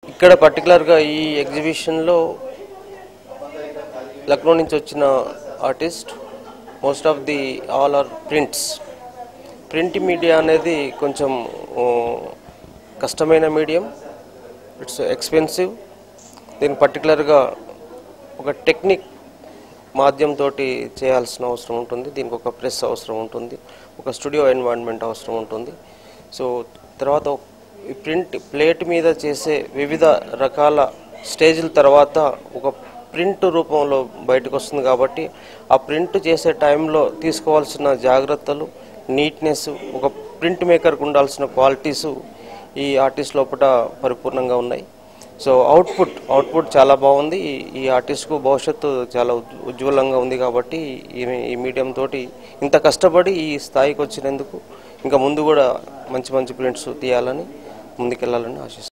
ఇక్కడ పర్టికులర్గా ఈ ఎగ్జిబిషన్లో లక్నో నుంచి వచ్చిన artist most of the all are prints print media అనేది కొంచెం ఆ, కష్టమైన మీడియం ఇట్స్ ఎక్స్పెన్సివ్ దీనికి పర్టికులర్గా ఒక టెక్నిక్ మాధ్యంతో చేయాల్సిన అవసరం ఉంటుంది దీనికి ఒక ప్రెస్ అవసరం ఉంటుంది ఒక స్టూడియో ఎన్వైరన్మెంట్ అవసరం ఉంటుంది సో తర్వాత ఈ ప్రింట్ ప్లేట్ మీద చేసే వివిధ రకాల స్టేజ్ల తర్వాత ఒక ప్రింట్ రూపంలో బయటకు వస్తుంది కాబట్టి ఆ ప్రింట్ చేసే టైంలో తీసుకోవాల్సిన జాగ్రత్తలు నీట్నెస్ ఒక ప్రింట్ మేకర్కి ఉండాల్సిన క్వాలిటీస్ ఈ ఆర్టిస్ట్ లోపల పరిపూర్ణంగా ఉన్నాయి సో అవుట్పుట్ అవుట్పుట్ చాలా బాగుంది ఈ- ఈ ఆర్టిస్ట్కు భవిష్యత్తు చాలా ఉజ్- ఉజ్వలంగా ఉంది కాబట్టి ఈ ఈ మీడియం తోటి ఇంత కష్టపడి ఈ స్థాయికి వచ్చినందుకు ఇంకా ముందు కూడా మంచి మంచి ప్రింట్స్ తీయాలని ముందుకెళ్ళాలని ఆశిస్తున్నాను